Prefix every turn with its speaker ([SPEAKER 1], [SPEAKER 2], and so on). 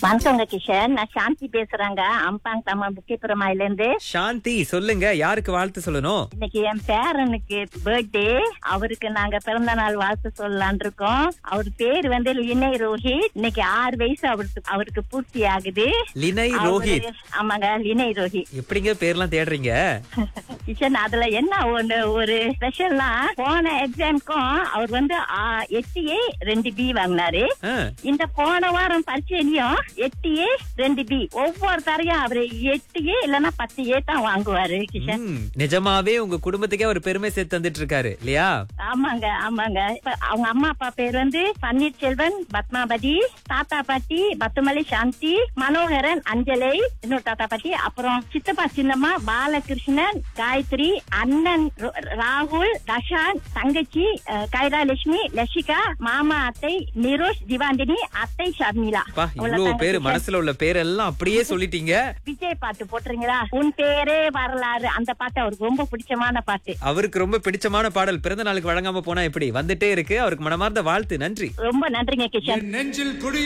[SPEAKER 1] வணக்கங்க கிஷன் நான் சாந்தி பேசுறேங்க அம்பாங் தம்மா புக்கிபுரமாயில இருந்து
[SPEAKER 2] சாந்தி சொல்லுங்க யாருக்கு வாழ்த்து சொல்லணும்
[SPEAKER 1] இன்னைக்கு என் பேரனுக்கு பர்த்டே அவருக்கு நாங்க பிறந்த நாள் வாழ்த்து சொல்லலான் இருக்கோம் அவர் பேர் வந்து லினை ரோஹித் இன்னைக்கு ஆறு வயசு அவருக்கு அவருக்கு பூர்த்தி ஆகுது
[SPEAKER 2] லினை
[SPEAKER 1] அவரு-
[SPEAKER 2] ரோஹித்
[SPEAKER 1] ஆமாங்க லினை ரோஹித்
[SPEAKER 2] எப்படிங்க பேர்லாம் தேடுறீங்க
[SPEAKER 1] கிஷன் அதுல என்ன ஒண்ணு ஒரு ஸ்பெஷல்னா போன எக்ஸாம்க்கும் அவர் வந்து ஆ, எட்டு ஏ ரெண்டு பி வாங்கினாரு
[SPEAKER 2] ஆ,
[SPEAKER 1] இந்த போன வாரம் பரீட்சையிலயும் எட்டு ஏ ரெண்டு பி ஒவ்வொரு தரையும் அவரு எட்டு ஏ இல்லன்னா பத்து ஏ தான் வாங்குவாரு கிஷன்
[SPEAKER 2] ம், நிஜமாவே உங்க குடும்பத்துக்கே ஒரு பெருமை சேர்த்து தந்துட்டு இருக்காரு இல்லையா
[SPEAKER 1] ஆமாங்க ஆமாங்க இப்ப அவங்க அம்மா அப்பா பேர் வந்து பன்னீர்செல்வன் பத்மாவதி தாத்தா பாட்டி பத்துமலை சாந்தி மனோகரன் அஞ்சலை இன்னொரு தாத்தா பாட்டி அப்புறம் சித்தப்பா சின்னம்மா பாலகிருஷ்ணன் காயத்ரி அண்ணன் ரோ- ராகுல் தஷான் தங்கச்சி அஹ், கைராலட்சுமி லஷிகா மாமா அத்தை நிரோஷ் திவாந்தினி அத்தை ஷர்மிளா
[SPEAKER 2] பா இவ்வளவு பேரு மனசுல உள்ள பேரெல்லாம் அப்படியே சொல்லிட்டீங்க
[SPEAKER 1] விஜய் பாட்டு போட்டுறீங்களா உன் பேரே வரலாறு அந்த பாட்டு அவருக்கு ரொம்ப பிடிச்சமான பாட்டு
[SPEAKER 2] அவருக்கு ரொம்ப பிடிச்சமான பாடல் பிறந்த நாளுக்கு வழங்காம போனா எப்படி வந்துட்டே இருக்கு அவருக்கு மனமார்ந்த வாழ்த்து நன்றி
[SPEAKER 1] ரொம்ப நன்றிங்க கிஷன்
[SPEAKER 3] நெஞ்சில் குடி